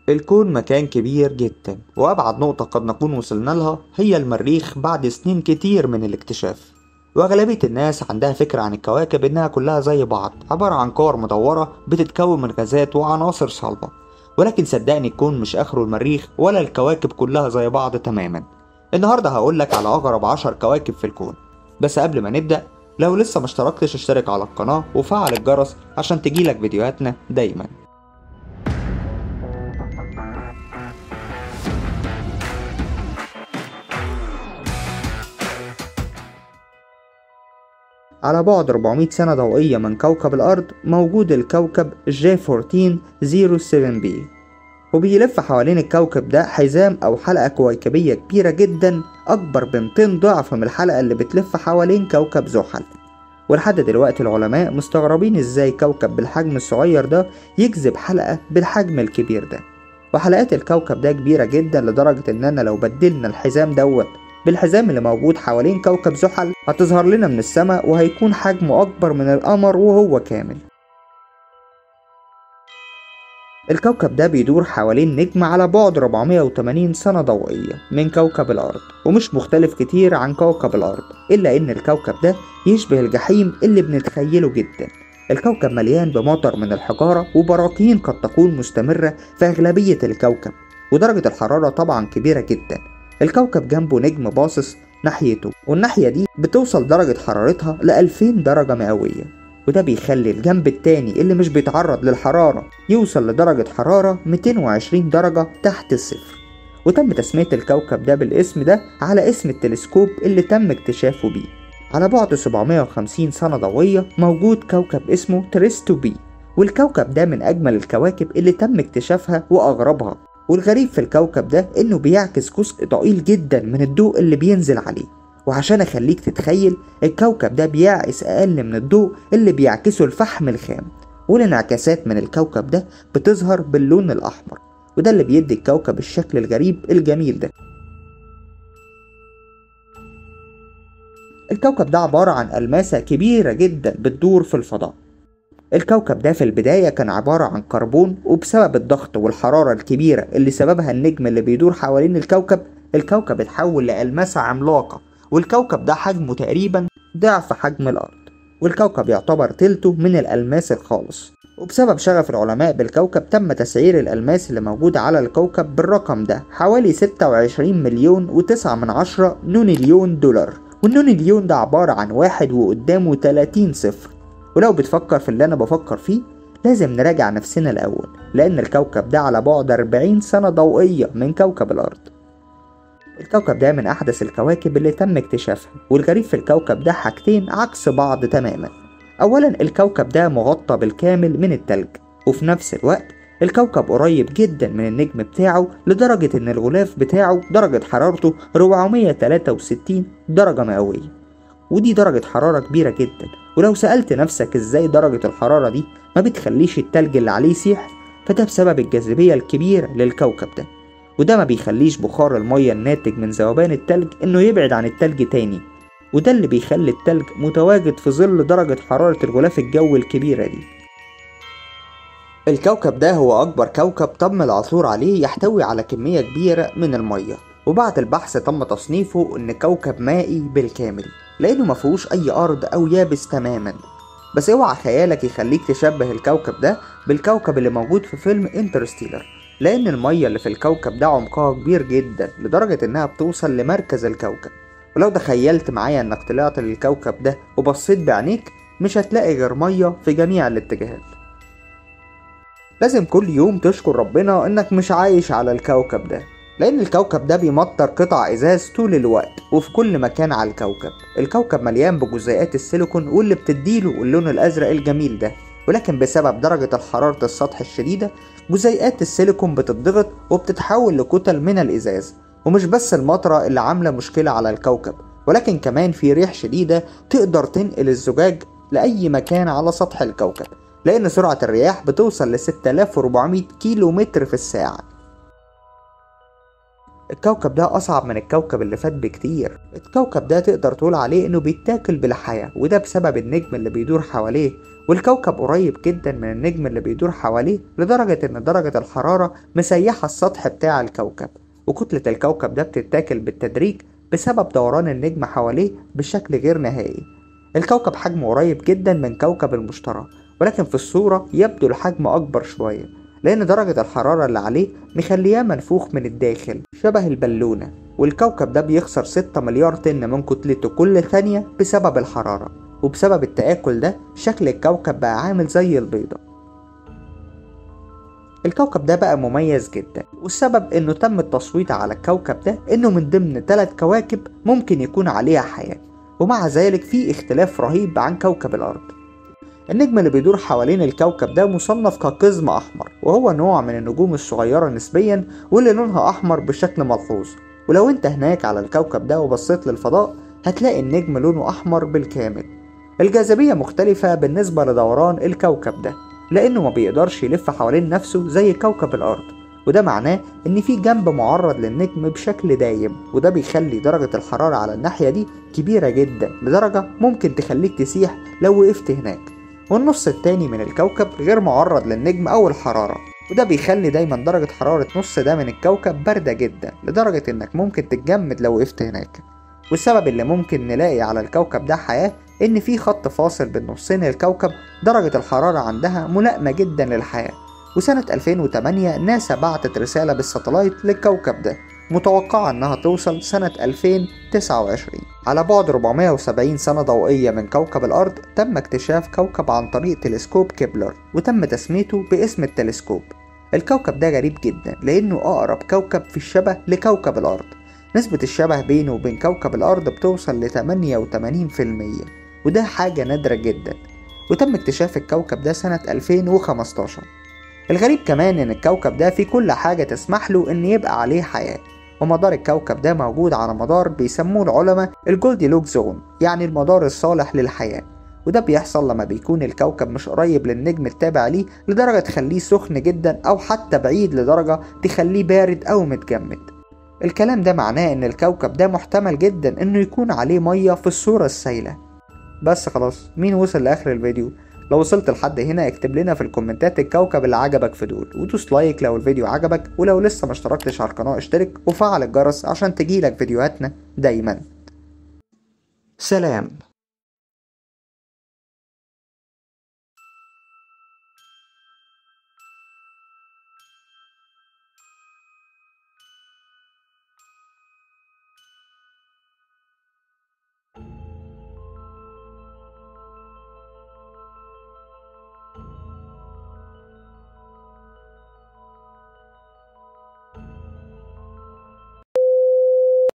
الكون مكان كبير جدا وأبعد نقطة قد نكون وصلنا لها هي المريخ بعد سنين كتير من الاكتشاف وأغلبية الناس عندها فكرة عن الكواكب إنها كلها زي بعض عبارة عن كور مدورة بتتكون من غازات وعناصر صلبة ولكن صدقني الكون مش آخره المريخ ولا الكواكب كلها زي بعض تماما النهاردة هقولك على أغرب عشر كواكب في الكون بس قبل ما نبدأ لو لسه ما اشتركتش اشترك على القناة وفعل الجرس عشان تجيلك فيديوهاتنا دايما على بعد 400 سنة ضوئية من كوكب الأرض موجود الكوكب J1407b وبيلف حوالين الكوكب ده حزام أو حلقة كويكبية كبيرة جدا أكبر ب 200 ضعف من الحلقة اللي بتلف حوالين كوكب زحل ولحد دلوقتي العلماء مستغربين ازاي كوكب بالحجم الصغير ده يجذب حلقة بالحجم الكبير ده وحلقات الكوكب ده كبيرة جدا لدرجة اننا لو بدلنا الحزام دوت بالحزام اللي موجود حوالين كوكب زحل هتظهر لنا من السماء وهيكون حجمه أكبر من القمر وهو كامل الكوكب ده بيدور حوالين نجم على بعد 480 سنة ضوئية من كوكب الأرض ومش مختلف كتير عن كوكب الأرض إلا إن الكوكب ده يشبه الجحيم اللي بنتخيله جدا الكوكب مليان بمطر من الحجارة وبراكين قد تكون مستمرة في أغلبية الكوكب ودرجة الحرارة طبعا كبيرة جدا الكوكب جنبه نجم باصص ناحيته والناحية دي بتوصل درجة حرارتها ل 2000 درجة مئوية وده بيخلي الجنب التاني اللي مش بيتعرض للحرارة يوصل لدرجة حرارة 220 درجة تحت الصفر وتم تسمية الكوكب ده بالاسم ده على اسم التلسكوب اللي تم اكتشافه بيه على بعد 750 سنة ضوئية موجود كوكب اسمه تريستو بي والكوكب ده من أجمل الكواكب اللي تم اكتشافها وأغربها والغريب في الكوكب ده إنه بيعكس جزء ضئيل جدا من الضوء اللي بينزل عليه وعشان أخليك تتخيل الكوكب ده بيعكس أقل من الضوء اللي بيعكسه الفحم الخام والانعكاسات من الكوكب ده بتظهر باللون الأحمر وده اللي بيدي الكوكب الشكل الغريب الجميل ده الكوكب ده عبارة عن ألماسة كبيرة جدا بتدور في الفضاء الكوكب ده في البداية كان عبارة عن كربون وبسبب الضغط والحرارة الكبيرة اللي سببها النجم اللي بيدور حوالين الكوكب الكوكب اتحول لألماسة عملاقة والكوكب ده حجمه تقريبا ضعف حجم الأرض والكوكب يعتبر تلته من الألماس الخالص وبسبب شغف العلماء بالكوكب تم تسعير الألماس اللي موجودة على الكوكب بالرقم ده حوالي 26 مليون وتسعة من عشرة نونيليون دولار والنونيليون ده عبارة عن واحد وقدامه 30 صفر ولو بتفكر في اللي أنا بفكر فيه لازم نراجع نفسنا الأول لأن الكوكب ده على بعد 40 سنة ضوئية من كوكب الأرض الكوكب ده من أحدث الكواكب اللي تم اكتشافها والغريب في الكوكب ده حاجتين عكس بعض تماما أولا الكوكب ده مغطى بالكامل من التلج وفي نفس الوقت الكوكب قريب جدا من النجم بتاعه لدرجة إن الغلاف بتاعه درجة حرارته 463 درجة مئوية ودي درجة حرارة كبيرة جدا ولو سألت نفسك ازاي درجة الحرارة دي ما بتخليش التلج اللي عليه يسيح فده بسبب الجاذبية الكبيرة للكوكب ده وده ما بيخليش بخار المية الناتج من ذوبان التلج انه يبعد عن التلج تاني وده اللي بيخلي التلج متواجد في ظل درجة حرارة الغلاف الجوي الكبيرة دي الكوكب ده هو أكبر كوكب تم العثور عليه يحتوي على كمية كبيرة من المية وبعد البحث تم تصنيفه إن كوكب مائي بالكامل لأنه مفيهوش أي أرض أو يابس تماما بس اوعى خيالك يخليك تشبه الكوكب ده بالكوكب اللي موجود في فيلم انترستيلر لأن المية اللي في الكوكب ده عمقها كبير جدا لدرجة إنها بتوصل لمركز الكوكب ولو تخيلت معايا إنك طلعت للكوكب ده وبصيت بعينيك مش هتلاقي غير مية في جميع الاتجاهات لازم كل يوم تشكر ربنا إنك مش عايش على الكوكب ده لأن الكوكب ده بيمطر قطع إزاز طول الوقت وفي كل مكان على الكوكب الكوكب مليان بجزيئات السيليكون واللي بتديله اللون الأزرق الجميل ده ولكن بسبب درجة الحرارة السطح الشديدة جزيئات السيليكون بتتضغط وبتتحول لكتل من الإزاز ومش بس المطرة اللي عاملة مشكلة على الكوكب ولكن كمان في ريح شديدة تقدر تنقل الزجاج لأي مكان على سطح الكوكب لأن سرعة الرياح بتوصل ل 6400 كيلو متر في الساعة الكوكب ده أصعب من الكوكب اللي فات بكتير الكوكب ده تقدر تقول عليه إنه بيتاكل بالحياة وده بسبب النجم اللي بيدور حواليه والكوكب قريب جدا من النجم اللي بيدور حواليه لدرجة إن درجة الحرارة مسيحة السطح بتاع الكوكب وكتلة الكوكب ده بتتاكل بالتدريج بسبب دوران النجم حواليه بشكل غير نهائي الكوكب حجمه قريب جدا من كوكب المشتري ولكن في الصورة يبدو الحجم أكبر شوية لأن درجة الحرارة اللي عليه مخلياه منفوخ من الداخل شبه البالونة والكوكب ده بيخسر 6 مليار طن من كتلته كل ثانية بسبب الحرارة وبسبب التآكل ده شكل الكوكب بقى عامل زي البيضة الكوكب ده بقى مميز جدا والسبب انه تم التصويت على الكوكب ده انه من ضمن ثلاث كواكب ممكن يكون عليها حياة ومع ذلك في اختلاف رهيب عن كوكب الارض النجم اللي بيدور حوالين الكوكب ده مصنف كقزم أحمر وهو نوع من النجوم الصغيرة نسبيا واللي لونها أحمر بشكل ملحوظ ولو انت هناك على الكوكب ده وبصيت للفضاء هتلاقي النجم لونه أحمر بالكامل الجاذبية مختلفة بالنسبة لدوران الكوكب ده لأنه ما بيقدرش يلف حوالين نفسه زي كوكب الأرض وده معناه إن في جنب معرض للنجم بشكل دايم وده بيخلي درجة الحرارة على الناحية دي كبيرة جدا لدرجة ممكن تخليك تسيح لو وقفت هناك والنص التاني من الكوكب غير معرض للنجم أو الحرارة وده بيخلي دايما درجة حرارة نص ده من الكوكب باردة جدا لدرجة إنك ممكن تتجمد لو وقفت هناك والسبب اللي ممكن نلاقي على الكوكب ده حياة إن في خط فاصل بين نصين الكوكب درجة الحرارة عندها ملائمة جدا للحياة وسنة 2008 ناسا بعتت رسالة بالساتلايت للكوكب ده متوقعة إنها توصل سنة 2029 على بعد 470 سنة ضوئية من كوكب الأرض تم اكتشاف كوكب عن طريق تلسكوب كيبلر وتم تسميته باسم التلسكوب الكوكب ده غريب جدا لأنه أقرب كوكب في الشبه لكوكب الأرض نسبة الشبه بينه وبين كوكب الأرض بتوصل ل 88% وده حاجة نادرة جدا وتم اكتشاف الكوكب ده سنة 2015 الغريب كمان إن الكوكب ده فيه كل حاجة تسمح له إن يبقى عليه حياة ومدار الكوكب ده موجود على مدار بيسموه العلماء الجولدي لوك زون يعني المدار الصالح للحياة وده بيحصل لما بيكون الكوكب مش قريب للنجم التابع ليه لدرجة تخليه سخن جدا أو حتى بعيد لدرجة تخليه بارد أو متجمد الكلام ده معناه إن الكوكب ده محتمل جدا إنه يكون عليه مية في الصورة السائلة بس خلاص مين وصل لآخر الفيديو لو وصلت لحد هنا اكتب لنا في الكومنتات الكوكب اللي عجبك في دول ودوس لايك لو الفيديو عجبك ولو لسه ما اشتركتش على القناة اشترك وفعل الجرس عشان تجيلك فيديوهاتنا دايما سلام